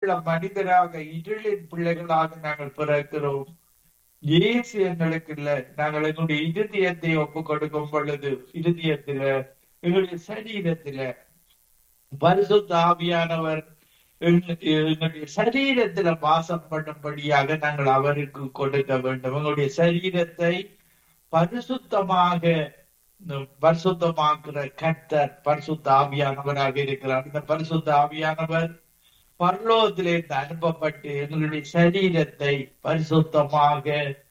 இருளுள்ள மனிதராக இருளின் பிள்ளைகளாக நாங்கள் பிறக்கிறோம் இயேசு எங்களுக்கு இல்ல நாங்கள் எங்களுடைய இருதயத்தை ஒப்பு கொடுக்கும் பொழுது இருதயத்தில எங்களுடைய சரீரத்தில பரிசுத்த ஆவியானவர் எங்க- எங்களுடைய சரீரத்துல வாசம் பண்ணும்படியாக நாங்கள் அவருக்கு கொடுக்க வேண்டும் எங்களுடைய சரீரத்தை பரிசுத்தமாக உம், பரிசுத்தமாக்குற கர்த்தர் பரிசுத்த ஆவியானவராக இருக்கிறார் இந்த பரிசுத்த ஆவியானவர் பரலோகத்திலிருந்து அனுப்பப்பட்டு எங்களுடைய சரீரத்தை பரிசுத்தமாக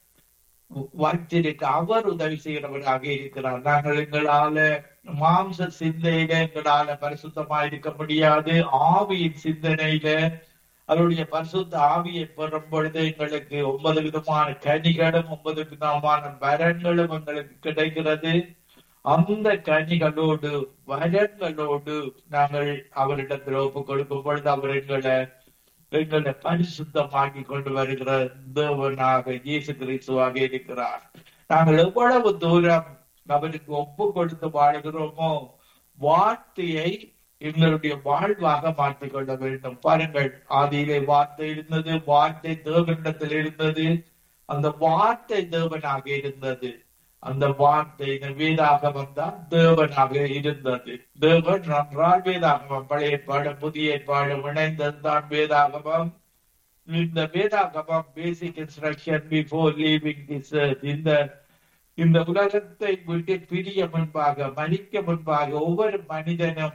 வைத்திருக்க அவர் உதவி செய்கிறவராக இருக்கிறார் நாங்கள் எங்களால மாம்ச சிந்தையில எங்களால பரிசுத்தமா இருக்க முடியாது ஆவியின் சிந்தனையில அவருடைய பரிசுத்த ஆவியை பெறும் பொழுது எங்களுக்கு ஒன்பது விதமான கனிகளும் ஒன்பது விதமான வரங்களும் எங்களுக்கு கிடைக்கிறது அந்த கனிகளோடு வரங்களோடு நாங்கள் அவரிடத்தில் ஒப்பு கொடுக்கும் பொழுது அவர் எங்களை எங்களை பரிசுத்தமாக்கி கொண்டு வருகிற தேவனாக இயேசு கிறிஸ்துவாக இருக்கிறார் நாங்கள் எவ்வளவு தூரம் அவருக்கு ஒப்பு கொடுத்து வாழ்கிறோமோ வார்த்தையை எங்களுடைய வாழ்வாக மாற்றிக் கொள்ள வேண்டும் பாருங்கள் ஆதியிலே வார்த்தை இருந்தது வார்த்தை தேவனிடத்தில் இருந்தது அந்த வார்த்தை தேவனாக இருந்தது அந்த வார்த்தை இந்த வேதாகமம் தான் தேவனாக இருந்தது தேவன் நன்றால் வேதாகமம் பழைய ஏற்பாடு புதிய ஏற்பாடு இணைந்தது தான் வேதாகமம் இந்த வேதாகமம் basic instruction before leaving this இந்த இந்த உலகத்தை விட்டு பிரிய முன்பாக மறிக்க முன்பாக ஒவ்வொரு மனிதனும்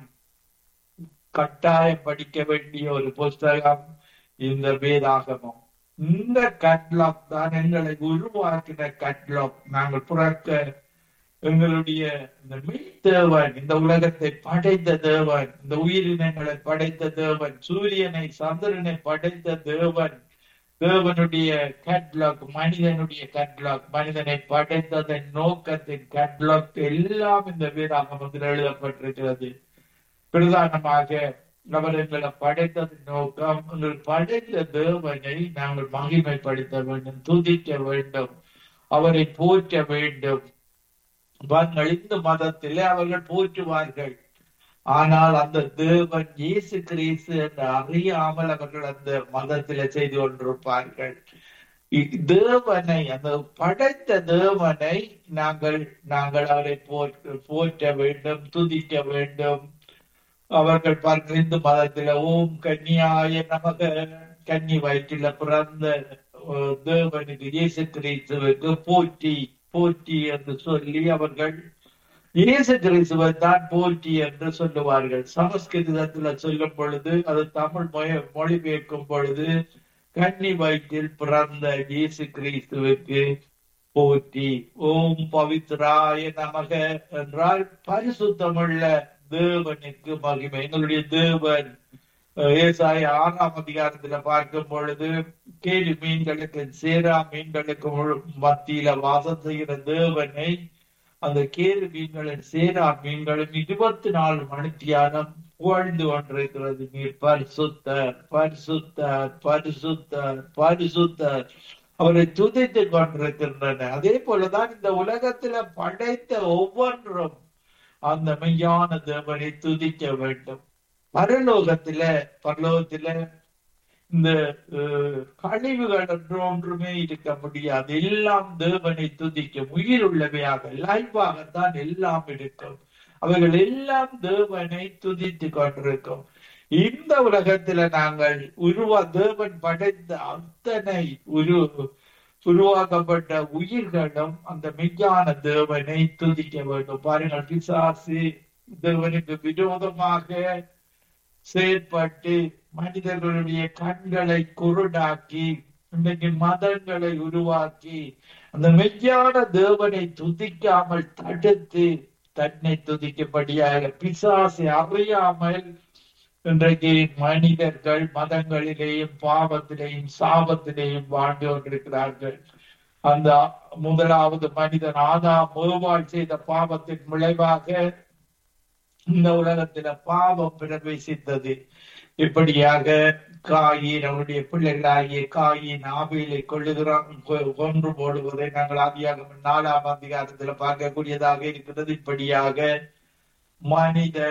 கட்டாயம் படிக்க வேண்டிய ஒரு புஸ்தகம் இந்த வேதாகமம் இந்த கட்லாக் தான் எங்களை உருவாக்கின கட்லாக் நாங்கள் பிறக்க எங்களுடைய இந்த மெய்தேவன் இந்த உலகத்தை படைத்த தேவன் இந்த உயிரினங்களை படைத்த தேவன் சூரியனை சந்திரனை படைத்த தேவன் தேவனுடைய கேட்லாக் மனிதனுடைய கேட்லாக் மனிதனை படைத்ததன் நோக்கத்தின் கேட்லாக் எல்லாம் இந்த வேதாகமத்தில் எழுதப்பட்டிருக்கிறது பிரதானமாக அவர் எங்களை படைத்ததன் நோக்கம் எங்கள் படைத்த தேவனை நாங்கள் மகிமைப்படுத்த வேண்டும் துதிக்க வேண்டும் அவரை போற்ற வேண்டும் பாருங்கள் இந்த மதத்திலே அவர்கள் போற்றுவார்கள் ஆனால் அந்த தேவன் இயேசு கிறிஸ்து என்று அறியாமல் அவர்கள் அந்த மதத்தில செய்து கொண்டிருப்பார்கள் இ- தேவனை அந்த படைத்த தேவனை நாங்கள் நாங்கள் அவரை போற்ற போற்ற வேண்டும் துதிக்க வேண்டும் அவர்கள் பாருங்கள் இந்து மதத்தில ஓம் கன்னியாய நமக கன்னி வயிற்றில பிறந்த அஹ், தேவனுக்கு இயேசு கிறிஸ்துவுக்கு போற்றி போற்றி என்று சொல்லி அவர்கள் இயேசு கிறிஸ்துவை தான் போற்றி என்று சொல்லுவார்கள் சமஸ்கிருதத்துல சொல்லும் பொழுது அது தமிழ் மொழி- மொழிபெயர்க்கும் பொழுது கன்னி வயிற்றில் பிறந்த இயேசு கிறிஸ்துவுக்கு போற்றி ஓம் பவித்ராய நமக என்றால் பரிசுத்தமுள்ள தேவனுக்கு மகிமை எங்களுடைய தேவன் அஹ், ஏசாயா ஆறாம் அதிகாரத்துல பார்க்கும் பொழுது கேலி மீன்களுக்கு சேரா மீன்களுக்கு முழு- மத்தியில வாசம் செய்கிற தேவனை அந்த கேரு மீன்களின் சேரா மீன்களும் இருபத்தி நாலு மணித்தியானம் புகழ்ந்து கொண்டிருக்கிறது நீர் பரிசுத்தர் பரிசுத்தர் பரிசுத்தர் பரிசுத்தர் அவரை துதித்துக் கொண்டிருக்கின்றன அதே போலதான் இந்த உலகத்துல படைத்த ஒவ்வொன்றும் அந்த மெய்யான தேவனை துதிக்க வேண்டும் பரலோகத்தில பரலோகத்தில இந்த அஹ், கழிவுகள் என்று ஒன்றுமே இருக்க முடியாது எல்லாம் தேவனை துதிக்கும் உயிர் உள்ளவையாக லைவாகத்தான் எல்லாம் இருக்கும் அவைகள் எல்லாம் தேவனை துதித்து கொண்டிருக்கும் இந்த உலகத்துல நாங்கள் உருவா தேவன் படைத்த அத்தனை உரு உருவாக்கப்பட்ட உயிர்களும் அந்த மெய்யான தேவனை துதிக்க வேண்டும் பாருங்கள் பிசாசு தேவனுக்கு விரோதமாக செயற்பட்டு மனிதர்களுடைய கண்களை குருடாக்கி இன்றைக்கு மதங்களை உருவாக்கி அந்த மெய்யான தேவனை துதிக்காமல் தடுத்து தன்னை துதிக்கும்படியாக பிசாசை அறியாமல் இன்றைக்கு மனிதர்கள் மதங்களிலேயும் பாவத்திலேயும் சாபத்திலேயும் வாழ்ந்து கொண்டிருக்கிறார்கள் அந்த முதலாவது மனிதன் ஆதாம் ஏவாள் செய்த பாவத்தின் விளைவாக இந்த உலகத்தில பாவம் பிரவேசித்தது இப்படியாக காயின் அவருடைய பிள்ளைகளாகிய காயின் ஆவிலை கொள்ளுகிறான் கொ- கொன்று போடுவதை நாங்கள் ஆதியாக நாலாம் அதிகாரத்துல பார்க்கக்கூடியதாக இருக்கிறது இப்படியாக மனிதன்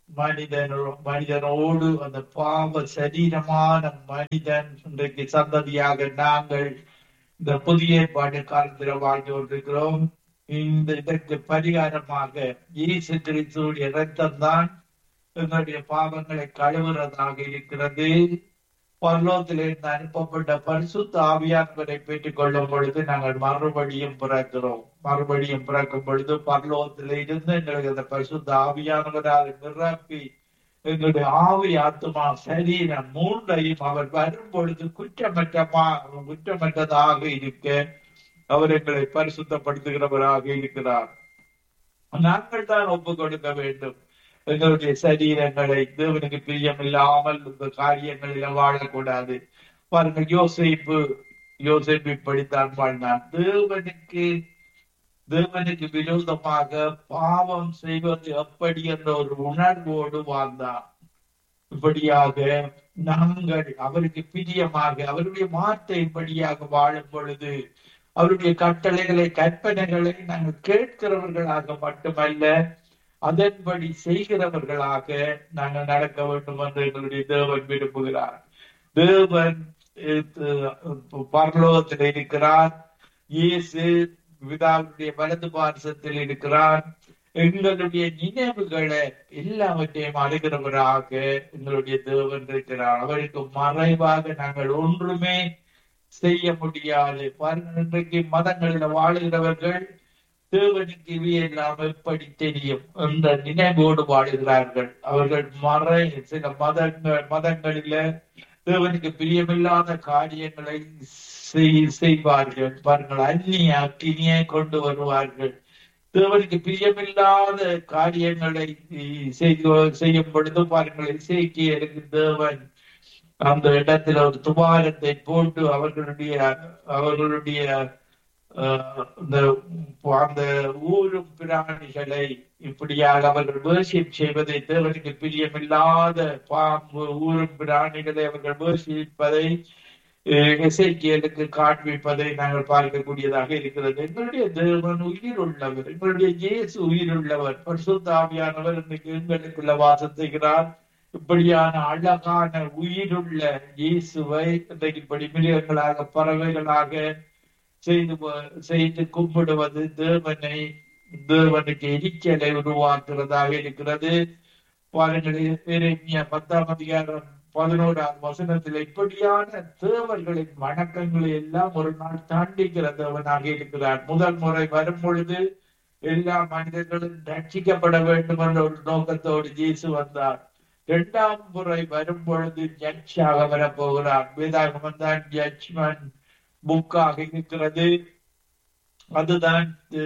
மனிதனோ மனிதனோடு அந்த பாவ சரீரமான மனிதன் இன்றைக்கு சந்ததியாக நாங்கள் இந்த புதிய ஏற்பாடு காலத்தில் வாழ்ந்து கொண்டிருக்கிறோம் இந்த இதற்கு பரிகாரமாக இயேசு கிறிஸ்துடைய இரத்தம் தான் எங்களுடைய பாவங்களை கழுவுறதாக இருக்கிறது பரலோகத்திலிருந்து அனுப்பப்பட்ட பரிசுத்த ஆவியானவரை பெற்றுக் கொள்ளும் பொழுது நாங்கள் மறுபடியும் பிறக்கிறோம் மறுபடியும் பிறக்கும் பொழுது பரலோகத்தில இருந்து எங்களுக்கு அந்த பரிசுத்த ஆவியானவரால் நிரப்பி எங்களுடைய ஆவி ஆத்மா சரீரம் மூன்றையும் அவர் வரும் பொழுது குற்றமற்றமா குற்றமற்றதாக இருக்க அவர் எங்களை பரிசுத்தப்படுத்துகிறவராக இருக்கிறார் நாங்கள் தான் ஒப்பு கொடுக்க வேண்டும் எங்களுடைய சரீரங்களை தேவனுக்கு பிரியமில்லாமல் இந்த காரியங்களில வாழக்கூடாது பாருங்க யோசிப்பு யோசிப்பு இப்படித்தான் வாழ்ந்தான் தேவனுக்கு தேவனுக்கு விரோதமாக பாவம் செய்வது எப்படி என்ற ஒரு உணர்வோடு வாழ்ந்தான் இப்படியாக நாங்கள் அவருக்கு பிரியமாக அவருடைய வார்த்தைப்படியாக வாழும் பொழுது அவருடைய கட்டளைகளை கற்பனைகளை நாங்கள் கேட்கிறவர்களாக மட்டுமல்ல அதன்படி செய்கிறவர்களாக நாங்கள் நடக்க வேண்டும் என்று எங்களுடைய தேவன் விரும்புகிறார் தேவன் பரலோகத்தில் இருக்கிறார் இயேசு பிதாவுடைய வலது பார்சத்தில் இருக்கிறார் எங்களுடைய நினைவுகளை எல்லாவற்றையும் அறிகிறவராக எங்களுடைய தேவன் இருக்கிறார் அவருக்கு மறைவாக நாங்கள் ஒன்றுமே செய்ய முடியாது பாருங்கள் இன்றைக்கு மதங்களில் வாழுகிறவர்கள் தேவனுக்கு இவையெல்லாம் எப்படி தெரியும் என்ற நினைவோடு வாழுகிறார்கள் அவர்கள் மறை சில மதங்கள் மதங்களில தேவனுக்கு பிரியமில்லாத காரியங்களை செய்வார்கள் பாருங்கள் அந்நிய அக்கினியை கொண்டு வருவார்கள் தேவனுக்கு பிரியமில்லாத காரியங்களை செய்யும் பொழுது பாருங்கள் இசைக்கியருக்கு தேவன் அந்த இடத்துல ஒரு துபாரத்தை போட்டு அவர்களுடைய அவர்களுடைய அந்த ஊரும் பிராணிகளை இப்படியாக அவர்கள் வேர்ஷிப் செய்வதை தேவனுக்கு பிரியமில்லாத பாம்பு ஊரும் பிராணிகளை அவர்கள் வேர்ஷிப்பதை இசைக்கியலுக்கு காண்பிப்பதை நாங்கள் பார்க்கக்கூடியதாக இருக்கிறது எங்களுடைய தேவன் உயிர் உள்ளவர் எங்களுடைய இயேசு உயிர் உள்ளவர் பரிசுத்தாவியானவர் இன்னைக்கு எங்களுக்குள்ள வாசம் செய்கிறார் இப்படியான அழகான உயிருள்ள இயேசுவை இன்றைக்கு இப்படி மிருகங்களாக பறவைகளாக செய்து செய்து கும்பிடுவது தேவனை தேவனுக்கு எரிச்சலை உருவாக்குறதாக இருக்கிறது பாருங்கள் பத்தாம் அதிகாரம் பதினோராம் வசனத்தில் இப்படியான தேவர்களின் வணக்கங்களை எல்லாம் ஒரு நாள் தாண்டிக்கிற தேவனாக இருக்கிறார் முதல் முறை வரும் பொழுது எல்லா மனிதர்களும் ரட்சிக்கப்பட வேண்டும் என்ற ஒரு நோக்கத்தோடு இயேசு வந்தார் இரண்டாம் முறை வரும் பொழுது ஜட்ஜாக வரப்போகிறார் வேதாகமம் தான் ஜட்ஜ்மெண்ட் புக்காக இருக்கிறது அதுதான்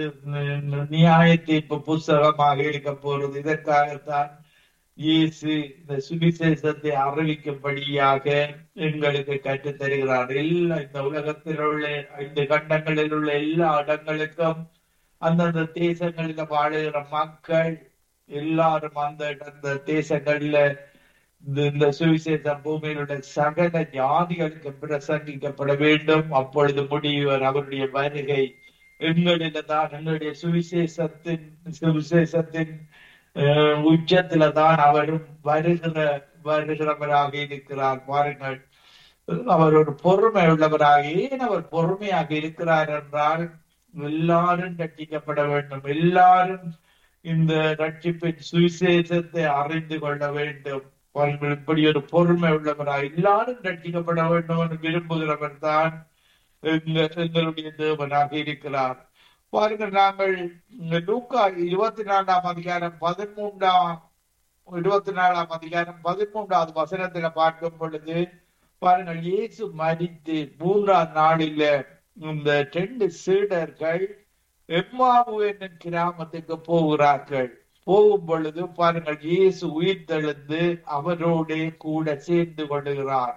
நியாய தீர்ப்பு புஸ்தகமாக இருக்க போறது இதற்காகத்தான் இயேசு இந்த சுவிசேஷத்தை அறிவிக்கும்படியாக எங்களுக்கு கற்றுத் தருகிறார் எல்லா இந்த உலகத்தில் உள்ள இந்த கண்டங்களில் உள்ள எல்லா இடங்களுக்கும் அந்தந்த தேசங்களில வாழுகிற மக்கள் எல்லாரும் அந்த அந்த தேசங்கள்ல இந்த சுவிசேஷ பூமியில் உள்ள சகல ஜாதிகளுக்கு பிரசங்கிக்கப்பட வேண்டும் அப்பொழுது முடிவர் அவருடைய வருகை எங்களில தான் எங்களுடைய சுவிசேஷத்தின் சுவிசேஷத்தின் உச்சத்துல தான் அவரும் வருகிற வருகிறவராக இருக்கிறார் பாருங்கள் அவர் ஒரு பொறுமை உள்ளவராக ஏன் அவர் பொறுமையாக இருக்கிறார் என்றால் எல்லாரும் ரட்சிக்கப்பட வேண்டும் எல்லாரும் இந்த ரட்சிப்பின் சுவிசேஷத்தை அறிந்து கொள்ள வேண்டும் பாருங்கள் இப்படி ஒரு பொறுமை உள்ளவராக எல்லாரும் ரட்சிக்கப்பட வேண்டும் என்று விரும்புகிறவர் தான் எங்களுடைய தேவனாக இருக்கிறார் பாருங்கள் நாங்கள் லூக்கா இருபத்தி நாலாம் அதிகாரம் பதிமூன்றாம் இருபத்தி நாலாம் அதிகாரம் பதிமூன்றாவது வசனத்துல பார்க்கும் பொழுது பாருங்கள் இயேசு மறித்து மூன்றாம் நாளில இந்த ரெண்டு சீடர்கள் எம்மாவு என்னும் கிராமத்துக்கு போகிறார்கள் போகும் பொழுது பாருங்கள் இயேசு உயிர் தெழுந்து அவரோட கூட சேர்ந்து கொள்ளுகிறார்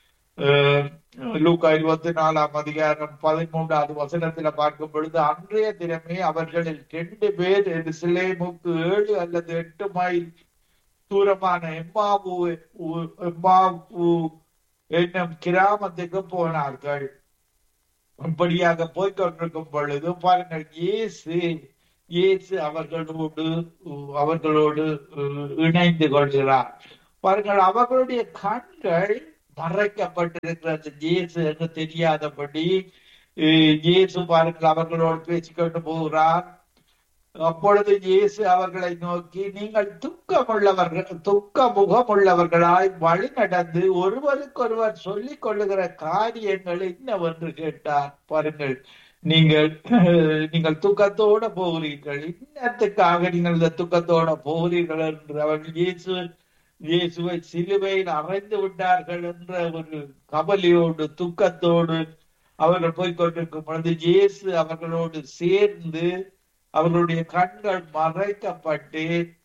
லூக்கா இருபத்தி நாலாம் அதிகாரம் பதிமூன்றாவது வசனத்துல பார்க்கும் பொழுது அன்றைய தினமே அவர்களில் ரெண்டு பேர் சிலேமுக்கு ஏழு அல்லது எட்டு மைல் தூரமான எம்மாவு எம்மாவு என்னும் கிராமத்துக்கு போனார்கள் இப்படியாக போய்கொண்டிருக்கும் பொழுது பாருங்கள் இயேசு இயேசு அவர்களோடு அவர்களோடு அஹ், இணைந்து கொள்கிறார் பாருங்கள் அவர்களுடைய கண்கள் மறைக்கப்பட்டிருக்கிறது இயேசு என்று தெரியாதபடி அஹ், இயேசு பாருங்கள் அவர்களோடு பேசிக்கொண்டு போகிறார் அப்பொழுது இயேசு அவர்களை நோக்கி நீங்கள் துக்கமுள்ளவர்கள் துக்க முகமுள்ளவர்களாய் வழி நடந்து ஒருவருக்கொருவர் சொல்லிக் கொள்ளுகிற காரியங்கள் என்னவென்று கேட்டார் பாருங்கள் நீங்கள் நீங்கள் துக்கத்தோட போகிறீர்கள் இன்னத்துக்காக நீங்கள் இந்த துக்கத்தோட போகிறீர்கள் என்று அவர்கள் இயேசு இயேசுவை சிலுவையில் அறைந்து விட்டார்கள் என்ற ஒரு கவலையோடு துக்கத்தோடு அவர்கள் போய்கொண்டிருக்கும் பொழுது இயேசு அவர்களோடு சேர்ந்து அவர்களுடைய கண்கள் மறைக்கப்பட்டு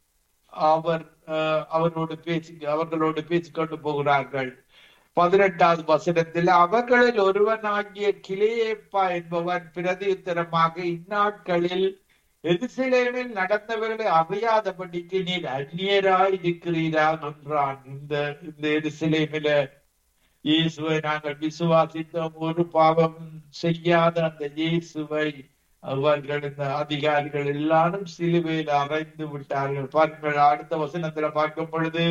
அவர் அஹ், அவரோடு பேசி அவர்களோடு பேசிக்கொண்டு போகிறார்கள் பதினெட்டாவது வசனத்தில் அவர்களில் ஒருவனாகிய கிளேப்பா என்பவன் பிரதியுத்தரமாக இந்நாட்களில் எதிர்சிலேமில் நடந்தவர்களை அறியாதபடிக்கு நீர் அந்நியராய் இருக்கிறீரா என்றான் இந்த இந்த எதிர்சிலேமில இயேசுவை நாங்கள் விசுவாசித்தோம் ஒரு பாவம் செய்யாத அந்த இயேசுவை அவர்கள் இந்த அதிகாரிகள் எல்லாரும் சிலுவையில் அறைந்து விட்டார்கள் பாருங்கள் அடுத்த வசனத்துல பார்க்கும் பொழுது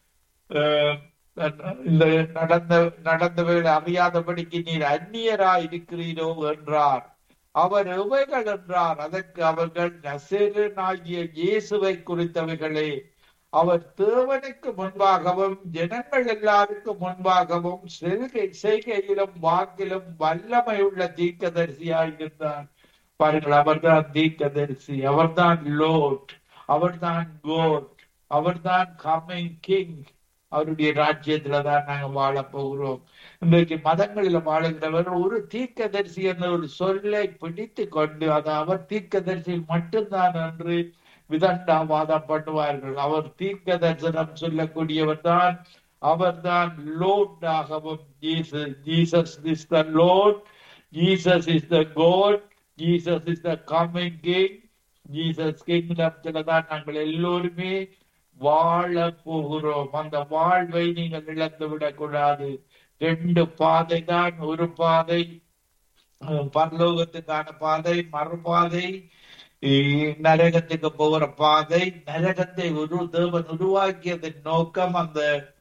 அஹ், இந்த நடந்த நடந்தவர்கள் அறியாதபடிக்கு நீர் அந்நியராய் இருக்கிறீரோ என்றார் அவர் எவைகள் என்றார் அதற்கு அவர்கள் நசேரனாகிய இயேசுவை குறித்தவைகளே அவர் தேவனுக்கு முன்பாகவும் ஜனங்கள் எல்லாருக்கும் முன்பாகவும் செல்கை செய்கையிலும் வாக்கிலும் வல்லமை உள்ள தீர்க்கதரிசியாய் இருந்தார் பாருங்கள் அவர்தான் தீர்க்கதரிசி அவர்தான் லோட் அவர்தான் கோட் அவர்தான் கம்மிங் கிங் அவருடைய ராஜ்யத்துல தான் நாங்க வாழ போகிறோம் இன்றைக்கு மதங்களில வாழுகிறவர் ஒரு தீர்க்கதரிசி என்ற ஒரு சொல்லை பிடித்து கொண்டு அது அவர் தீர்க்கதரிசி மட்டும்தான் என்று விதண்டாவாதம் பண்ணுவார்கள் அவர் தீர்க்க தரிசனம் சொல்லக்கூடியவர் தான் அவர்தான் லோட்டாகவும் Jesus Jesus is the Lord Jesus is the God Jesus is the coming king Jesus கிங்டம்ல தான் நாங்கள் எல்லோருமே வாழ போகிறோம் அந்த வாழ்வை நீங்கள் இழந்து விடக்கூடாது ரெண்டு பாதை தான் ஒரு பாதை அஹ், பரலோகத்துக்கான பாதை மறுபாதை இ- நரகத்துக்கு போகிற பாதை நரகத்தை ஒரு தேவன் உருவாக்கியதன் நோக்கம் அந்த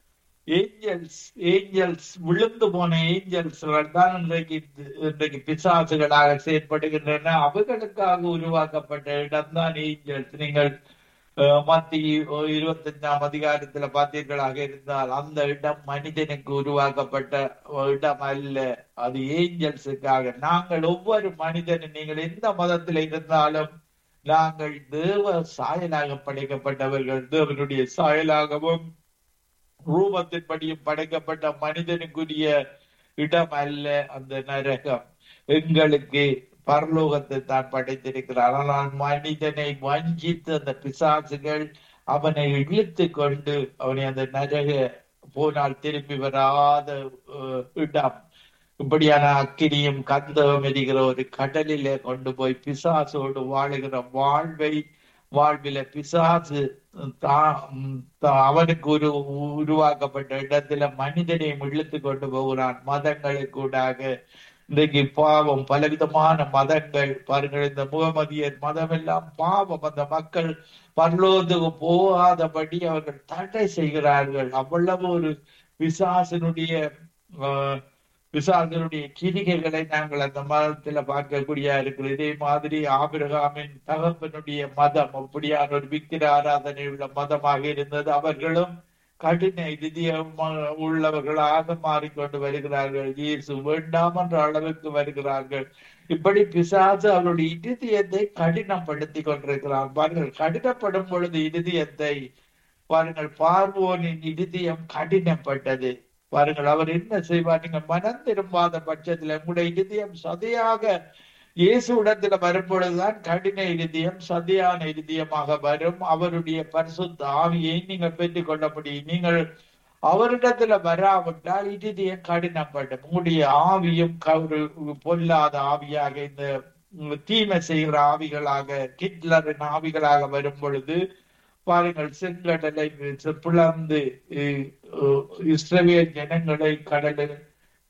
ஏஞ்சல்ஸ் ஏஞ்சல்ஸ் விழுந்து போன ஏஞ்சல்ஸ் தான் இன்றைக்கு இன்றைக்கு பிசாசுகளாக செயற்படுகின்றன அவர்களுக்காக உருவாக்கப்பட்ட இடம்தான் ஏஞ்சல்ஸ் நீங்கள் அஹ், மத்திய இருபத்தஞ்சாம் அதிகாரத்துல பார்த்தீர்களாக இருந்தால் அந்த இடம் மனிதனுக்கு உருவாக்கப்பட்ட இடம் அல்ல அது ஏஞ்சல்ஸுக்காக நாங்கள் ஒவ்வொரு மனிதனும் நீங்கள் எந்த மதத்தில் இருந்தாலும் நாங்கள் தேவ சாயலாக படைக்கப்பட்டவர்கள் தேவனுடைய சாயலாகவும் ரூபத்தின்படியும் படைக்கப்பட்ட மனிதனுக்குரிய இடம் அல்ல அந்த நரகம் எங்களுக்கு பரலோகத்தை தான் படைத்திருக்கிறார் ஆனால் மனிதனை வஞ்சித்து அந்த பிசாசுகள் அவனை இழுத்து கொண்டு அவனை அந்த நரக போனால் திரும்பி வராத அஹ், இடம் இப்படியான அக்கினியும் கந்தகம் எரிகிற ஒரு கடலிலே கொண்டு போய் பிசாசோடு வாழுகிற வாழ்வை வாழ்வில பிசாசு தா- ம், தா- அவனுக்கு ஒரு உருவாக்கப்பட்ட இடத்துல மனிதனை இழுத்து கொண்டு போகிறான் மதங்களுக்கூடாக இன்றைக்கு பாவம் பலவிதமான மதங்கள் பாருங்கள் இந்த முகமதியர் மதம் எல்லாம் பாவம் அந்த மக்கள் பரலோகத்துக்கு போகாதபடி அவர்கள் தடை செய்கிறார்கள் அவ்வளவு ஒரு பிசாசனுடைய ஆஹ், பிசாசனுடைய கிரிகைகளை நாங்கள் அந்த மதத்துல பார்க்கக்கூடிய இருக்கிறது இதே மாதிரி ஆபிரகாமின் தகப்பனுடைய மதம் அப்படியான ஒரு விக்கிர ஆராதனை உள்ள மதமாக இருந்தது அவர்களும் கடின இதயம் உள்ளவர்களாக மாறிக்கொண்டு வருகிறார்கள் இயேசு வேண்டாம் என்ற அளவுக்கு வருகிறார்கள் இப்படி பிசாசு அவருடைய இருதயத்தை கடினப்படுத்தி கொண்டிருக்கிறார் பாருங்கள் கடினப்படும் பொழுது இருதயத்தை பாருங்கள் பார்வோனின் இருதயம் கடினப்பட்டது பாருங்கள் அவர் என்ன செய்வார் நீங்க மனம் திரும்பாத பட்சத்துல உங்களுடைய இருதயம் சதையாக இயேசு இடத்துல வரும்பொழுதுதான் கடின இருதயம் சதியான இருதயமாக வரும் அவருடைய பரிசுத்த ஆவியை நீங்கள் பெற்றுக் கொள்ள முடியும் நீங்கள் அவரிடத்துல வராவிட்டால் இருதயம் கடினப்படும் உங்களுடைய ஆவியும் க- ஒரு பொல்லாத ஆவியாக இந்த உம், தீமை செய்கிற ஆவிகளாக கிட்லரின் ஆவிகளாக வரும் பொழுது பாருங்கள் செங்கடலை பிளந்து இ- இஸ்ரவேல் ஜனங்களை கடலில்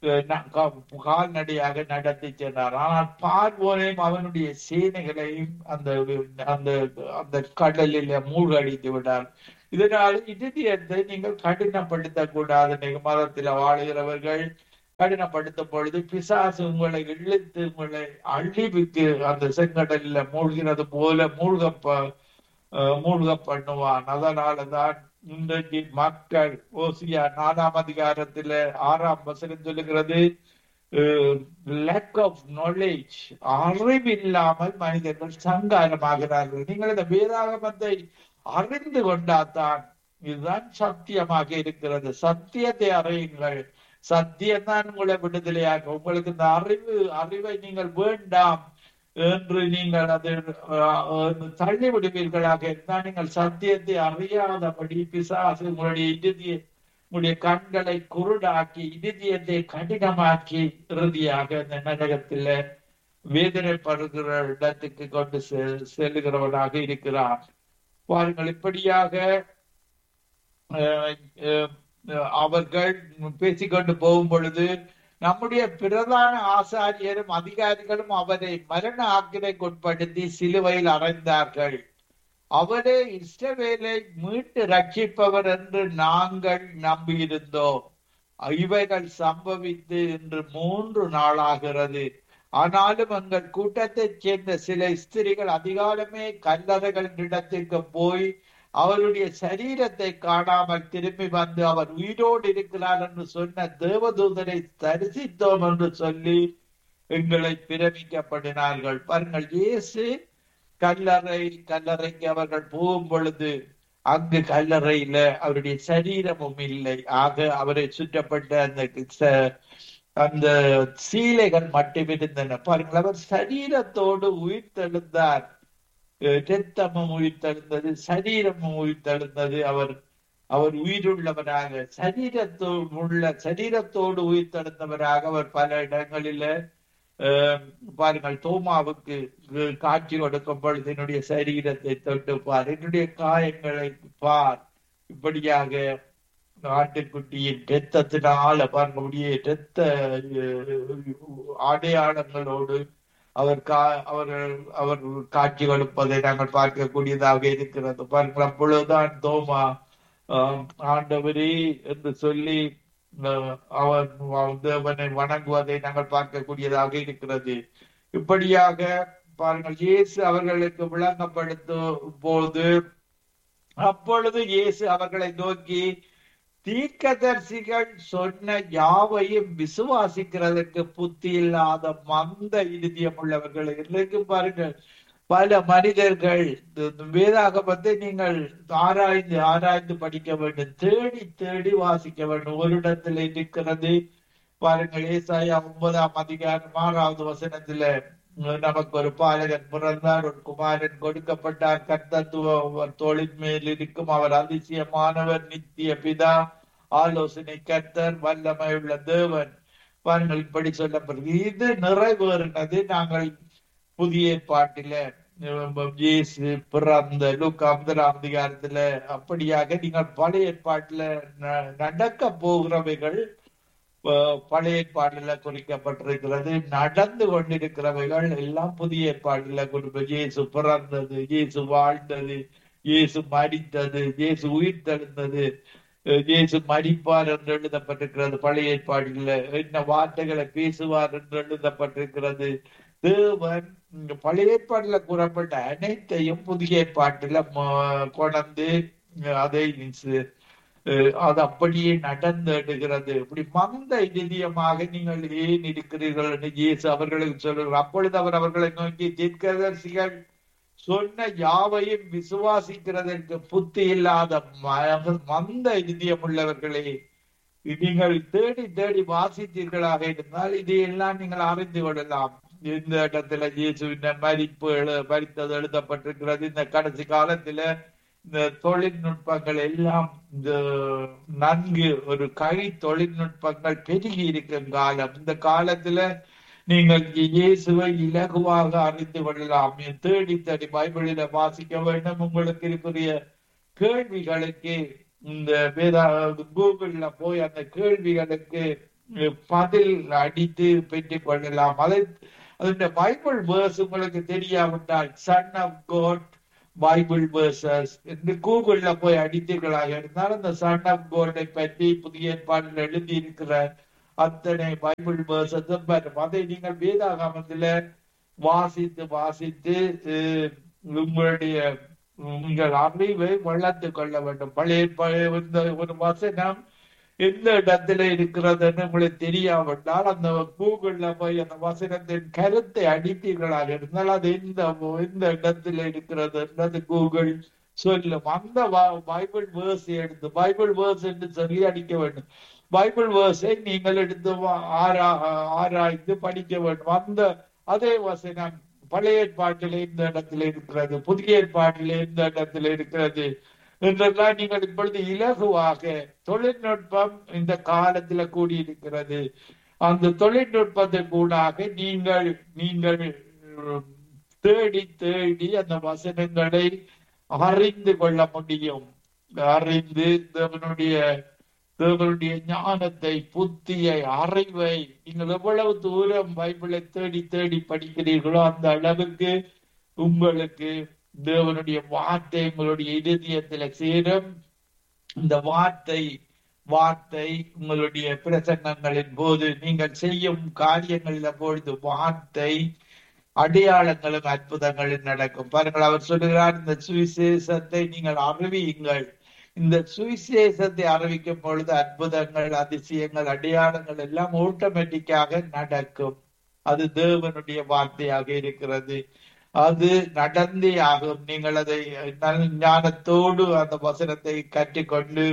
அஹ், ந- கா- கால்நடையாக நடத்தி சென்றார் ஆனால் பார்வோனையும் அவனுடைய சேனைகளையும் அந்த அந்த அந்த கடலில் மூழ்கடித்து விட்டார் இதனால் இறுதியத்தை நீங்கள் கடினப்படுத்தக் கூடாது நீங்க மதத்தில் வாழுகிறவர்கள் கடினப்படுத்தும் பொழுது பிசாசு உங்களை இழுத்து உங்களை அழிவுக்கு அந்த செங்கடலில் மூழ்கிறது போல மூழ்க ப- அஹ் மூழ்க பண்ணுவான் அதனாலதான் இன்றைக்கு மக்கள் ஓசியா நாலாம் அதிகாரத்துல ஆறாம் வசனம் சொல்லுகிறது லேக் ஆஃப் நாலேஜ் அறிவில்லாமல் மனிதர்கள் சங்காரமாகிறார்கள் நீங்கள் இந்த வேதாகமத்தை அறிந்து கொண்டாதான் இதுதான் சத்தியமாக இருக்கிறது சத்தியத்தை அறியுங்கள் சத்தியம் தான் உங்களை விடுதலையாக உங்களுக்கு இந்த அறிவு அறிவை நீங்கள் வேண்டாம் என்று நீங்கள் அதை அஹ், தள்ளி விடுவீர்களாக இருந்தால் நீங்கள் சத்தியத்தை அறியாதபடி பிசாசு உங்களுடைய இறுதிய உங்களுடைய கண்களை குருடாக்கி இறுதியத்தை கடினமாக்கி இறுதியாக இந்த நரகத்தில வேதனைப்படுகிற இடத்துக்கு கொண்டு செ- செல்லுகிறவனாக இருக்கிறான் பாருங்கள் இப்படியாக அஹ், அஹ், அவர்கள் பேசிக்கொண்டு போகும் பொழுது நம்முடைய பிரதான ஆசாரியரும் அதிகாரிகளும் அவரை மரண ஆக்கினைக்குட்படுத்தி சிலுவையில் அறைந்தார்கள் அவரே இஸ்ரவேலை மீட்டு ரட்சிப்பவர் என்று நாங்கள் நம்பியிருந்தோம் இவைகள் சம்பவித்து இன்று மூன்று நாளாகிறது ஆனாலும் எங்கள் கூட்டத்தைச் சேர்ந்த சில ஸ்திரிகள் அதிகாலமே கல்லறைகளின் இடத்திற்கு போய் அவருடைய சரீரத்தை காணாமல் திரும்பி வந்து அவர் உயிரோடு இருக்கிறார் என்று சொன்ன தேவதூதரை தரிசித்தோம் என்று சொல்லி எங்களை பிரமிக்கப்படினார்கள் பாருங்கள் இயேசு கல்லறை கல்லறைக்கு அவர்கள் போகும் பொழுது அங்கு கல்லறையில அவருடைய சரீரமும் இல்லை ஆக அவரை சுற்றப்பட்ட அந்த ச- அந்த சீலைகள் மட்டும் இருந்தன பாருங்கள் அவர் சரீரத்தோடு உயிர் தெழுந்தார் இரத்தமும் உயிர் தெழுந்தது சரீரமும் உயிர் தெழுந்தது அவர் அவர் உயிருள்ளவராக சரீரத்தோடு உள்ள சரீரத்தோடு உயிர் தெழுந்தவராக அவர் பல இடங்களில அஹ், பாருங்கள் தோமாவுக்கு அஹ், காட்சி கொடுக்கும் பொழுது என்னுடைய சரீரத்தை தொட்டு பார் என்னுடைய காயங்களை பார் இப்படியாக ஆட்டுக்குட்டியின் இரத்தத்தினால பார்க்க முடிய இரத்த அஹ், அடையாளங்களோடு அவர் கா அவர்கள் அவர் காட்சி கொடுப்பதை நாங்கள் பார்க்கக்கூடியதாக இருக்கிறது பாருங்கள் அப்பொழுதுதான் தோமா ஆஹ், ஆண்டவரே என்று சொல்லி ஆஹ், அவர் தேவனை வணங்குவதை நாங்கள் பார்க்கக்கூடியதாக இருக்கிறது இப்படியாக பாருங்கள் இயேசு அவர்களுக்கு விளங்கப்படுத்தும் போது அப்பொழுது இயேசு அவர்களை நோக்கி தீர்க்கதரிசிகள் சொன்ன யாவையும் விசுவாசிக்கிறதற்கு புத்தி இல்லாத மந்த இருதயம் உள்ளவர்கள் இன்றைக்கு பாருங்கள் பல மனிதர்கள் இந்த வேதாகமத்தை நீங்கள் ஆராய்ந்து ஆராய்ந்து படிக்க வேண்டும் தேடி தேடி வாசிக்க வேண்டும் ஒரு இடத்துல இருக்கிறது பாருங்கள் ஏசாயா ஒன்பதாம் அதிகாரம் ஆறாவது வசனத்துல நமக்கு ஒரு பாலகன் பிறந்தார் ஒரு குமாரன் கொடுக்கப்பட்டார் கர்த்தத்துவ தோளின் மேல் இருக்கும் அவர் அதிசயமானவர் நித்திய பிதா ஆலோசனை கர்த்தர் வல்லமை உள்ள தேவன் பாருங்கள் இப்படி சொல்லப்படுது இது நிறைவேறினது நாங்கள் புதிய ஏற்பாட்டில இயேசு பிறந்த லூக்கா முதலாம் அதிகாரத்துல அப்படியாக நீங்கள் பழைய ஏற்பாட்டுல ந- நடக்க போகிறவைகள் அஹ், பழைய ஏற்பாடுல குறிக்கப்பட்டிருக்கிறது நடந்து கொண்டிருக்கிறவைகள் எல்லாம் புதிய ஏற்பாடுல குறிப்பு இயேசு பிறந்தது இயேசு வாழ்ந்தது இயேசு மடித்தது இயேசு உயிர் தெழுந்தது அஹ், இயேசு மடிப்பார் என்று எழுதப்பட்டிருக்கிறது பழைய ஏற்பாடுல என்ன வார்த்தைகளை பேசுவார் என்று எழுதப்பட்டிருக்கிறது தேவன் இங்க பழைய ஏற்பாட்டுல கூறப்பட்ட அனைத்தையும் புதிய ஏற்பாட்டுல ம- கொணர்ந்து அஹ், அதை சு- அஹ் அது அப்படியே நடந்தேடுகிறது இப்படி மந்த இதயமாக நீங்கள் ஏன் இருக்கிறீர்கள் என்று இயேசு அவர்களுக்கு சொல்லுகிறார் அப்பொழுது அவர் அவர்களை நோக்கி தீர்க்கதரிசிகள் சொன்ன யாவையும் விசுவாசிக்கிறதற்கு புத்தி இல்லாத ம- மந்த இதயம் உள்ளவர்களே நீங்கள் தேடி தேடி வாசித்தீர்களாக இருந்தால் இதையெல்லாம் நீங்கள் அறிந்து கொள்ளலாம் இந்த இடத்துல இயேசுவின் மரிப்பு எழு- மரித்தது எழுதப்பட்டிருக்கிறது இந்த கடைசி காலத்துல இந்த தொழில்நுட்பங்கள் எல்லாம் இந்த நன்கு ஒரு கை தொழில்நுட்பங்கள் பெருகி இருக்கும் காலம் இந்த காலத்துல நீங்கள் இயேசுவை இலகுவாக அறிந்து கொள்ளலாம் தேடி தேடி பைபிளில வாசிக்க வேண்டும் உங்களுக்கு இருக்கிற கேள்விகளுக்கு இந்த வேதா கூகுள்ல போய் அந்த கேள்விகளுக்கு பதில் அடித்து பெற்றுக் கொள்ளலாம் அதை அதனுடைய பைபிள் வேர்ஸ் உங்களுக்கு தெரியாவிட்டால் son of God Bible verses என்று கூகுள்ல போய் அடித்தீர்களாக இருந்தால் அந்த சன் ஆஃப் கோடை பற்றி புதிய ஏற்பாட்டில் எழுதி இருக்கிற அத்தனை பைபிள் வேர்சஸ் வரும் அதை நீங்கள் வேதாகமத்துல வாசித்து வாசித்து அஹ், உங்களுடைய உங்கள் அறிவை வளர்த்துக் கொள்ள வேண்டும் பழைய பழைய இந்த ஒரு வசனம் எந்த இடத்துல இருக்கிறதுன்னு உங்களுக்கு தெரியாவிட்டால் அந்த கூகுள்ல போய் அந்த வசனத்தின் கருத்தை அடித்தீர்களாக இருந்தால் அது எந்த எந்த இடத்துல இருக்கிறது என்றது கூகுள் சொல்லும் அந்த வ- பைபிள் வேர்ஸ் எடுத்து பைபிள் வேர்ஸ் என்று சொல்லி அடிக்க வேண்டும் பைபிள் வேர்ஸை நீங்கள் எடுத்து வா- ஆரா ஆராய்ந்து படிக்க வேண்டும் அந்த அதே வசனம் பழைய ஏற்பாட்டிலே இந்த இடத்துல இருக்கிறது புதிய ஏற்பாட்டிலே இந்த இடத்துல இருக்கிறது என்றெல்லாம் நீங்கள் இப்பொழுது இலகுவாக தொழில்நுட்பம் இந்த காலத்துல கூடியிருக்கிறது அந்த தொழில்நுட்பத்தின் கூடாக நீங்கள் நீங்கள் உம், தேடி தேடி அந்த வசனங்களை அறிந்து கொள்ள முடியும் அறிந்து தேவனுடைய தேவனுடைய ஞானத்தை புத்தியை அறிவை நீங்கள் எவ்வளவு தூரம் பைபிளை தேடி தேடி படிக்கிறீர்களோ அந்த அளவுக்கு உங்களுக்கு தேவனுடைய வார்த்தை உங்களுடைய இருதயத்துல சேரும் இந்த வார்த்தை வார்த்தை உங்களுடைய பிரசங்கங்களின் போது நீங்கள் செய்யும் காரியங்களில பொழுது வார்த்தை அடையாளங்களும் அற்புதங்களும் நடக்கும் பாருங்கள் அவர் சொல்லுகிறார் இந்த சுவிசேஷத்தை நீங்கள் அறிவியுங்கள் இந்த சுவிசேஷத்தை அறிவிக்கும் பொழுது அற்புதங்கள் அதிசயங்கள் அடையாளங்கள் எல்லாம் ஆட்டோமேட்டிக்காக நடக்கும் அது தேவனுடைய வார்த்தையாக இருக்கிறது அது நடந்தே ஆகும் நீங்கள் அதை நல் ஞானத்தோடு அந்த வசனத்தை கற்றுக்கொண்டு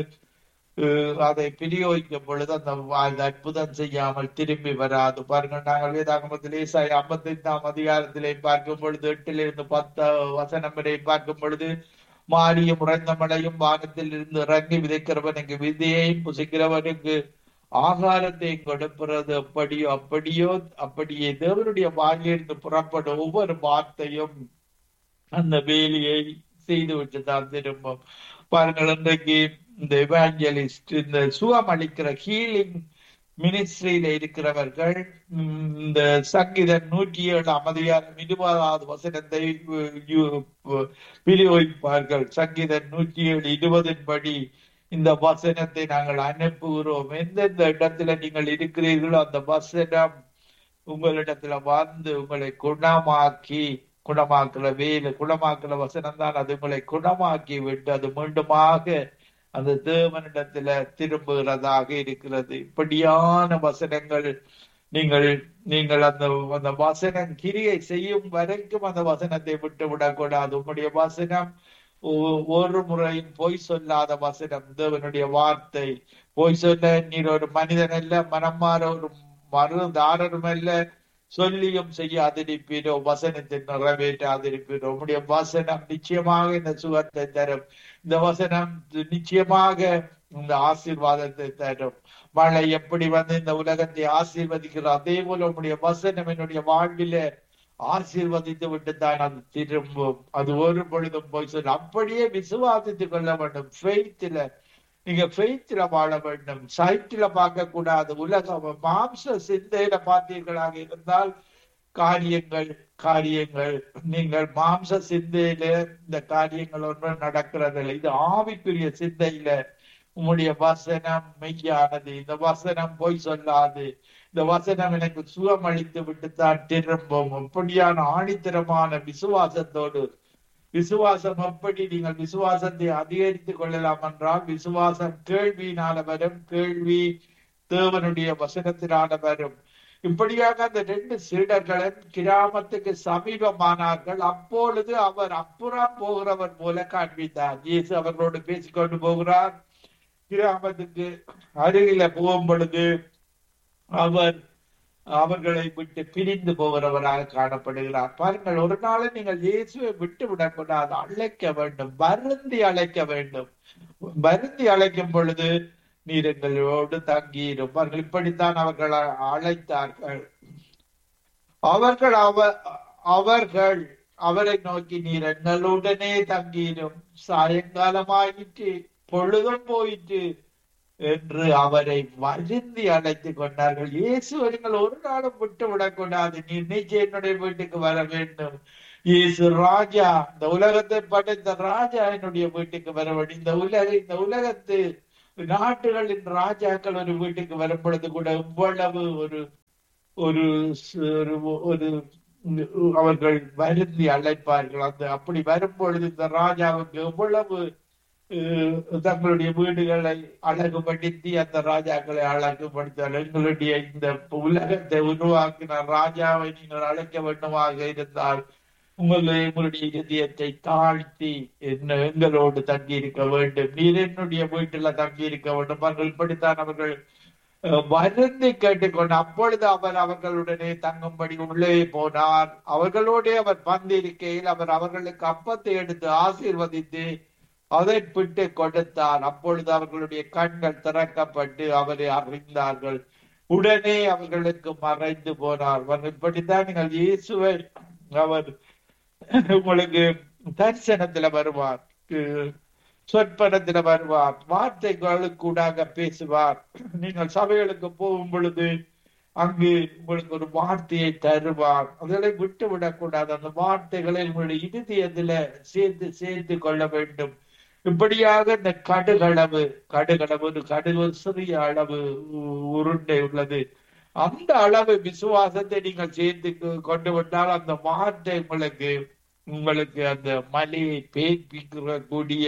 அஹ், அதை பிரயோகிக்கும் பொழுது அந்த வா- அந்த அற்புதம் செய்யாமல் திரும்பி வராது பாருங்கள் நாங்கள் வேதாகமத்திலே ஐம்பத்தி ஐந்தாம் அதிகாரத்திலே பார்க்கும் பொழுது எட்டிலிருந்து பத்து வசனம் வரை பார்க்கும் பொழுது மாறியும் உறைந்த மழையும் வானத்தில் இருந்து இறங்கி விதைக்கிறவனுக்கு விதையையும் புசிக்கிறவனுக்கு ஆகாரத்தையும் கொடுக்கிறது அப்படியோ அப்படியோ அப்படியே தேவனுடைய வாயிலிருந்து புறப்படும் ஒவ்வொரு வார்த்தையும் அந்த வேலையை செய்து விட்டு தான் திரும்பும் பாருங்கள் இன்றைக்கு இந்த இவாஞ்சலிஸ்ட் இந்த சுகம் அளிக்கிற ஹீலிங் மினிஸ்ட்ரியில இருக்கிறவர்கள் உம், இந்த சங்கீதம் நூற்றி ஏழாம் அதிகாரம் இருபதாவது வசனத்தை உ- யு- விநியோகிப்பார்கள் சங்கீதம் நூற்றி ஏழு இருபதின் படி இந்த வசனத்தை நாங்கள் அனுப்புகிறோம் எந்தெந்த இடத்துல நீங்கள் இருக்கிறீர்களோ அந்த வசனம் உங்களிடத்துல வந்து உங்களை குணமாக்கி குணமாக்குற வேலை குணமாக்குற வசனம் தான் அது உங்களை குணமாக்கி விட்டு அது மீண்டுமாக அந்த தேவனிடத்துல திரும்புகிறதாக இருக்கிறது இப்படியான வசனங்கள் நீங்கள் நீங்கள் அந்த அந்த வசனம் கிரியை செய்யும் வரைக்கும் அந்த வசனத்தை விட்டு விடக்கூடாது உங்களுடைய வசனம் ஒ- ஒரு முறையும் பொய் சொல்லாத வசனம் தேவனுடைய வார்த்தை பொய் சொல்ல நீர் ஒரு மனிதன் அல்ல மனம் மாற ஒரு மறுதாரரும் அல்ல சொல்லியும் செய்யாதிருப்பீரோ வசனத்தை நிறைவேற்றாதிருப்பீரோ உம்முடைய வசனம் நிச்சயமாக இந்த சுகத்தை தரும் இந்த வசனம் நிச்சயமாக இந்த ஆசீர்வாதத்தை தரும் மழை எப்படி வந்து இந்த உலகத்தை ஆசீர்வதிக்கிறோம் அதே போல உம்முடைய வசனம் என்னுடைய வாழ்வில ஆசீர்வதித்து விட்டு தான் அது திரும்பும் அது ஒரு பொழுதும் போய் சொல்ல அப்படியே விசுவாசித்துக் கொள்ள வேண்டும் ஃபெய்த்ல நீங்க ஃபெய்த்ல வாழ வேண்டும் சைட்ல பார்க்க கூடாது உலகம் மாம்ச சிந்தையில பார்த்தீர்களாக இருந்தால் காரியங்கள் காரியங்கள் நீங்கள் மாம்ச சிந்தையில இந்த காரியங்கள் ஒன்றும் நடக்கிறதில்லை இது ஆவிக்குரிய சிந்தையில உம்முடைய வசனம் மெய்யானது இந்த வசனம் பொய் சொல்லாது இந்த வசனம் எனக்கு சுகம் அளித்து விட்டுத்தான் திரும்பும் அப்படியான ஆணித்தரமான விசுவாசத்தோடு விசுவாசம் எப்படி நீங்கள் விசுவாசத்தை அதிகரித்துக் கொள்ளலாம் என்றால் விசுவாசம் கேள்வியினால வரும் கேள்வி தேவனுடைய வசனத்தினால வரும் இப்படியாக அந்த ரெண்டு சீடர்களும் கிராமத்துக்கு சமீபமானார்கள் அப்பொழுது அவர் அப்புறம் போகிறவர் போல காண்பித்தார் இயேசு அவர்களோடு பேசிக்கொண்டு போகிறார் கிராமத்துக்கு அருகில போகும் பொழுது அவர் அவர்களை விட்டு பிரிந்து போகிறவராக காணப்படுகிறார் பாருங்கள் ஒரு நாள் நீங்கள் இயேசுவை விட்டு விடக்கூடாது அழைக்க வேண்டும் வருந்தி அழைக்க வேண்டும் வருந்தி அழைக்கும் பொழுது நீர் எங்களோடு தங்கியிரும் அவர்கள் இப்படித்தான் அவர்கள் அழைத்தார்கள் அவர்கள் அவ அவர்கள் அவரை நோக்கி நீர் எங்களுடனே தங்கியிரும் சாயங்காலமாயிற்று பொழுதும் போயிற்று என்று அவரை வருந்தி அழைத்துக் கொண்டார்கள் இயேசுவை நீங்கள் ஒரு நாளும் விட்டு விடக்கூடாது நீ நிச்சயம் என்னுடைய வீட்டுக்கு வர வேண்டும் இயேசு ராஜா இந்த உலகத்தை படைத்த ராஜா என்னுடைய வீட்டுக்கு வர வேண்டும் இந்த உலக இந்த உலகத்து நாட்டுகளின் ராஜாக்கள் ஒரு வீட்டுக்கு வரும் பொழுது கூட இவ்வளவு ஒரு ஒரு ச- ஒரு- ஒரு அவர்கள் வருந்தி அழைப்பார்கள் அந்த அப்படி வரும்பொழுது இந்த ராஜாவுக்கு எவ்வளவு அஹ், தங்களுடைய வீடுகளை அழகுபடுத்தி அந்த ராஜாக்களை அழகுபடுத்தால் எங்களுடைய இந்த உலகத்தை உருவாக்கின ராஜாவை நீங்கள் அழைக்க வேண்டுமாக இருந்தால் உங்களை உங்களுடைய இதயத்தை தாழ்த்தி என்ன எங்களோடு தங்கி இருக்க வேண்டும் நீர் என்னுடைய வீட்டுல தங்கி இருக்க வேண்டும் அவர்கள் இப்படித்தான் அவர்கள் அஹ், வருந்தி கேட்டுக்கொண்டு அப்பொழுது அவர் அவர்களுடனே தங்கும்படி உள்ளே போனார் அவர்களோடே அவர் பந்திருக்கையில் அவர் அவர்களுக்கு அப்பத்தை எடுத்து ஆசீர்வதித்து அதை பிட்டு கொடுத்தார் அப்பொழுது அவர்களுடைய கண்கள் திறக்கப்பட்டு அவரை அறிந்தார்கள் உடனே அவர்களுக்கு மறைந்து போனார் அவர் இப்படித்தான் நீங்கள் இயேசுவை அவர் உங்களுக்கு தரிசனத்துல வருவார் அஹ் சொற்பனத்துல வருவார் வார்த்தைகளுக்கூடாக பேசுவார் நீங்கள் சபைகளுக்கு போகும் பொழுது அங்கு உங்களுக்கு ஒரு வார்த்தையை தருவார் அதனை விட்டு விடக்கூடாது அந்த வார்த்தைகளை உங்களுடைய இருதயத்துல சேர்த்து சேர்த்து கொள்ள வேண்டும் இப்படியாக இந்த கடுகளவு கடுகளவு ஒரு கடுகு ஒரு சிறிய அளவு உ- உருண்டை உள்ளது அந்த அளவு விசுவாசத்தை நீங்கள் சேர்த்து கொ- கொண்டு விட்டால் அந்த வார்த்தை உங்களுக்கு உங்களுக்கு அந்த மலையை பேய்ப்பிக்கிற கூடிய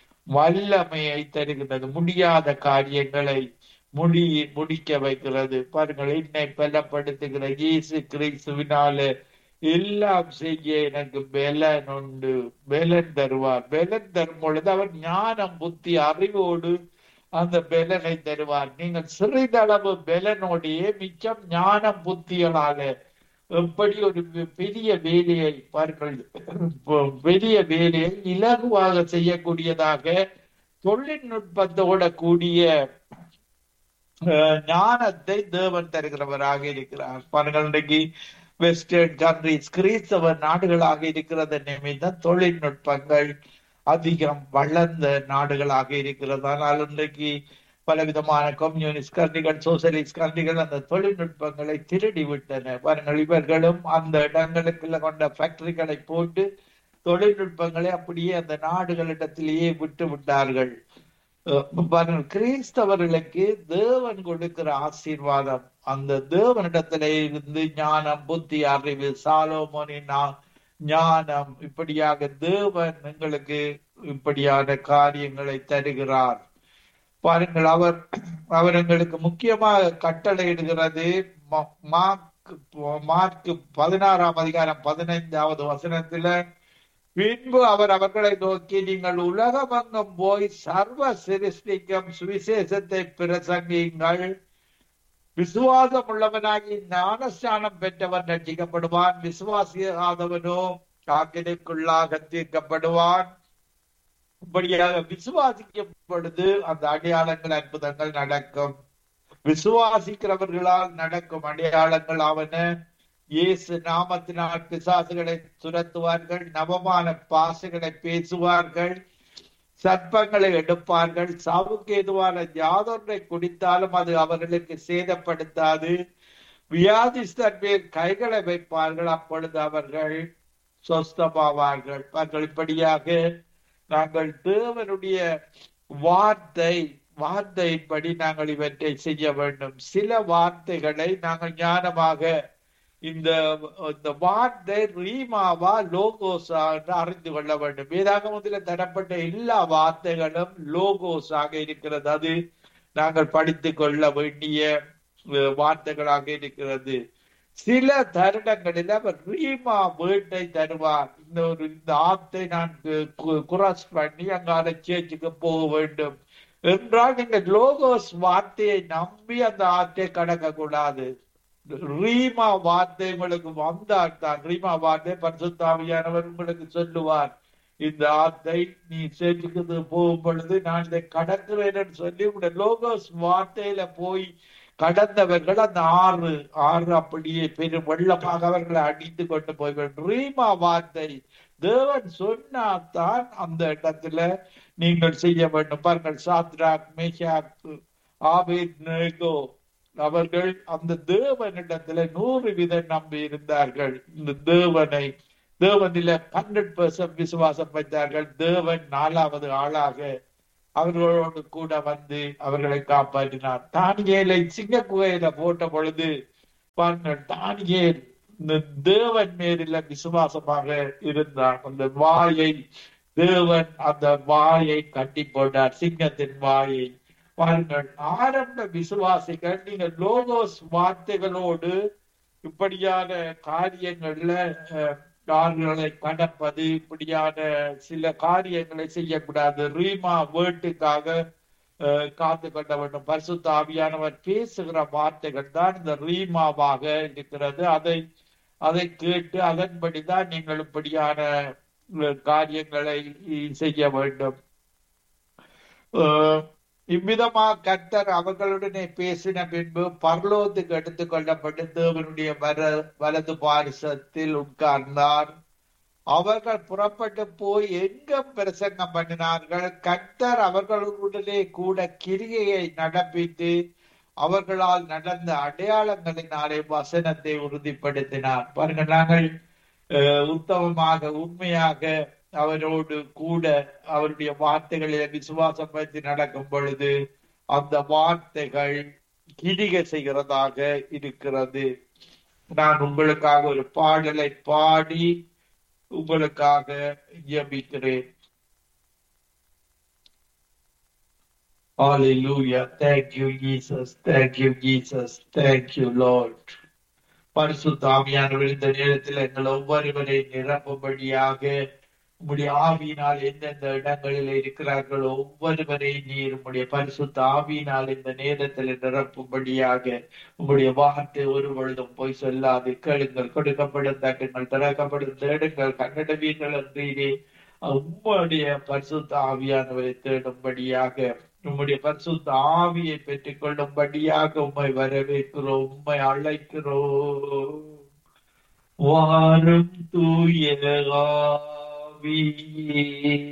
வல்லமையை தருகிறது முடியாத காரியங்களை முடி முடிக்க வைக்கிறது பாருங்கள் என்னை பலப்படுத்துகிற இயேசு கிறிஸ்துவினால எல்லாம் செய்ய எனக்கு பலன் உண்டு பலன் தருவார் பலன் தரும் பொழுது அவர் ஞானம் புத்தி அறிவோடு அந்த பலனை தருவார் நீங்கள் சிறிதளவு பலனோடையே மிச்சம் ஞானம் புத்திகளால எப்படி ஒரு பெரிய வேலையை பாருங்கள் பெரிய வேலையை இலகுவாக செய்யக்கூடியதாக தொழில்நுட்பத்தோட கூடிய அஹ், ஞானத்தை தேவன் தருகிறவராக இருக்கிறார் பாருங்கள் இன்றைக்கு வெஸ்டர்ன் கண்ட்ரிஸ் கிறிஸ்தவ நாடுகளாக இருக்கிறது நிமித்தம் தொழில்நுட்பங்கள் அதிகம் வளர்ந்த நாடுகளாக இருக்கிறது ஆனால் இன்றைக்கு பலவிதமான கம்யூனிஸ்ட் கண்ட்ரிகள் சோசியலிஸ்ட் கண்ட்ரிகள் அந்த தொழில்நுட்பங்களை திருடி விட்டன பாருங்கள் இவர்களும் அந்த இடங்களுக்குள்ள கொண்ட ஃபேக்டரிகளை போட்டு தொழில்நுட்பங்களை அப்படியே அந்த நாடுகளிடத்திலேயே விட்டு விட்டார்கள் அஹ் பாருங்கள் கிறிஸ்தவர்களுக்கு தேவன் கொடுக்கிற ஆசீர்வாதம் அந்த தேவனிடத்திலே இருந்து ஞானம் புத்தி அறிவு சாலோமோனின் ஞா- ஞானம் இப்படியாக தேவன் எங்களுக்கு இப்படியான காரியங்களை தருகிறார் பாருங்கள் அவர் அவர் எங்களுக்கு முக்கியமாக கட்டளையிடுகிறது ம- மார்க் மார்க் பதினாறாம் அதிகாரம் பதினைந்தாவது வசனத்துல பின்பு அவர் அவர்களை நோக்கி நீங்கள் உலகமங்கம் போய் சர்வ சிருஷ்டிக்கும் சுவிசேஷத்தை பிரசங்கியுங்கள் விசுவாசம் உள்ளவனாகி ஞானஸ்நானம் பெற்றவன் ரட்சிக்கப்படுவான் விசுவாசியாதவனோ காக்கினைக்குள்ளாக தீர்க்கப்படுவான் இப்படியாக விசுவாசிக்கும் பொழுது அந்த அடையாளங்கள் அற்புதங்கள் நடக்கும் விசுவாசிக்கிறவர்களால் நடக்கும் அடையாளங்கள் ஆவன இயேசு நாமத்தினால் பிசாசுகளை துரத்துவார்கள் நவமான பாசுகளை பேசுவார்கள் சர்ப்பங்களை எடுப்பார்கள் சாவுக்கு ஏதுவான யாதொன்றை குடித்தாலும் அது அவர்களுக்கு சேதப்படுத்தாது வியாதிஸ்தர் மேல் கைகளை வைப்பார்கள் அப்பொழுது அவர்கள் சொஸ்தமாவார்கள் அவர்கள் இப்படியாக நாங்கள் தேவனுடைய வார்த்தை வார்த்தையின்படி நாங்கள் இவற்றை செய்ய வேண்டும் சில வார்த்தைகளை நாங்கள் ஞானமாக இந்த இந்த வார்த்தை ரீமாவா லோகோஸா என்று அறிந்து கொள்ள வேண்டும் வேதாகமத்தில் தரப்பட்ட எல்லா வார்த்தைகளும் லோகோஸாக இருக்கிறது அது நாங்கள் படித்துக் கொள்ள வேண்டிய அஹ், வார்த்தைகளாக இருக்கிறது சில தருணங்களில் அவர் ரீமா வேட்டை தருவார் இந்த ஒரு இந்த ஆத்தை நான் குராஸ் பண்ணி அங்கால சேர்ச்சுக்கு போக வேண்டும் என்றால் நீங்க லோகோஸ் வார்த்தையை நம்பி அந்த ஆற்றை கடக்க கூடாது ரீமா வார்த்தை உங்களுக்கு வந்தால் தான் ரீமா வார்த்தை பரிசுத்தாவியானவர் உங்களுக்கு சொல்லுவார் இந்த ஆத்தை நீ சேர்த்துக்கு போகும் பொழுது நான் இதை கடக்கிறேன் சொல்லி உங்களுடைய லோகோஸ் வார்த்தையில போய் கடந்தவர்கள் அந்த ஆறு ஆறு அப்படியே பெரும் வெள்ளமாக அவர்களை அடித்து கொண்டு போய்விடும் ரீமா வார்த்தை தேவன் சொன்னாதான் அந்த இடத்துல நீங்கள் செய்ய வேண்டும் பாருங்கள் சாத்ராக் மேஷாக் ஆபேத்நேகோ அவர்கள் அந்த தேவனிடத்துல நூறு வீதம் நம்பி இருந்தார்கள் இந்த தேவனை தேவனில ஹண்ட்ரட் பெர்சன்ட் விசுவாசம் வைத்தார்கள் தேவன் நாலாவது ஆளாக அவர்களோடு கூட வந்து அவர்களை காப்பாற்றினார் தானியேலை சிங்க குகையில போட்ட பொழுது பாருங்கள் தானியேல் இந்த தேவன் மேலில விசுவாசமாக இருந்தார் அந்த வாயை தேவன் அந்த வாயை கட்டி போட்டார் சிங்கத்தின் வாயை பாருங்கள் ஆரம்ப விசுவாசிகள் நீங்க லோகோஸ் வார்த்தைகளோடு இப்படியான காரியங்கள்ல அஹ், கால்களை கடப்பது இப்படியான சில காரியங்களை செய்யக்கூடாது ரீமா வேர்ட்டுக்காக அஹ், காத்து கொள்ள வேண்டும் பரிசுத்த ஆவியானவர் பேசுகிற வார்த்தைகள் தான் இந்த ரீமாவாக இருக்கிறது அதை அதை கேட்டு அதன்படிதான் நீங்கள் இப்படியான அஹ், காரியங்களை செய்ய வேண்டும் அஹ், இவ்விதமா கர்த்தர் அவர்களுடனே பேசின பின்பு பரலோகத்துக்கு எடுத்துக் கொள்ளப்பட்டு தேவனுடைய வர வலது பாரிசத்தில் உட்கார்ந்தார் அவர்கள் புறப்பட்டு போய் எங்க பிரசங்கம் பண்ணினார்கள் கர்த்தர் அவர்களுடனே கூட கிரியையை நடப்பித்து அவர்களால் நடந்த அடையாளங்களினாலே வசனத்தை உறுதிப்படுத்தினார் பாருங்க நாங்கள் அஹ், உத்தமமாக உண்மையாக அவரோடு கூட அவருடைய வார்த்தைகளில விசுவாசம் வைத்து நடக்கும் பொழுது அந்த வார்த்தைகள் கிரிகை செய்கிறதாக இருக்கிறது நான் உங்களுக்காக ஒரு பாடலை பாடி உங்களுக்காக ஜெபிக்கிறேன் Hallelujah. Thank you, Jesus. Thank you, Jesus. Thank you, Lord. பரிசுத்த ஆவியானவர் இந்த நேரத்தில் எங்கள் ஒவ்வொருவரை நிரப்பும்படியாக உம்முடைய ஆவியினால் எந்தெந்த இடங்களில் இருக்கிறார்களோ ஒவ்வொருவரை நீர் உம்முடைய பரிசுத்த ஆவியினால் இந்த நேரத்தில் நிரப்பும்படியாக உம்முடைய வார்த்தை ஒரு பொழுதும் போய் சொல்லாது கேளுங்கள் கொடுக்கப்படும் தட்டுங்கள் திறக்கப்படும் தேடுங்கள் கண்ணடவீர்கள் என்றீரே உம்முடைய பரிசுத்த ஆவியானவரை தேடும்படியாக உம்முடைய பரிசுத்த ஆவியை பெற்றுக் கொள்ளும்படியாக உம்மை வரவேற்கிறோம் உம்மை அழைக்கிறோம் வாரும் தூய ஆவியே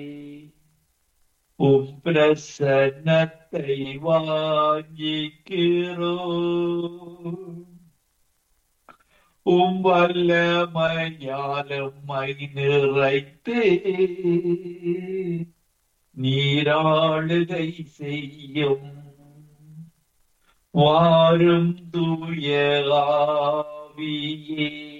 உம் பிரசன்னத்தை வாங்கிக்கிறோம் உம் வல்லமையாலும் மை நிறைத்து நீராளுகை செய்யும் வாரும் தூய ஆவியே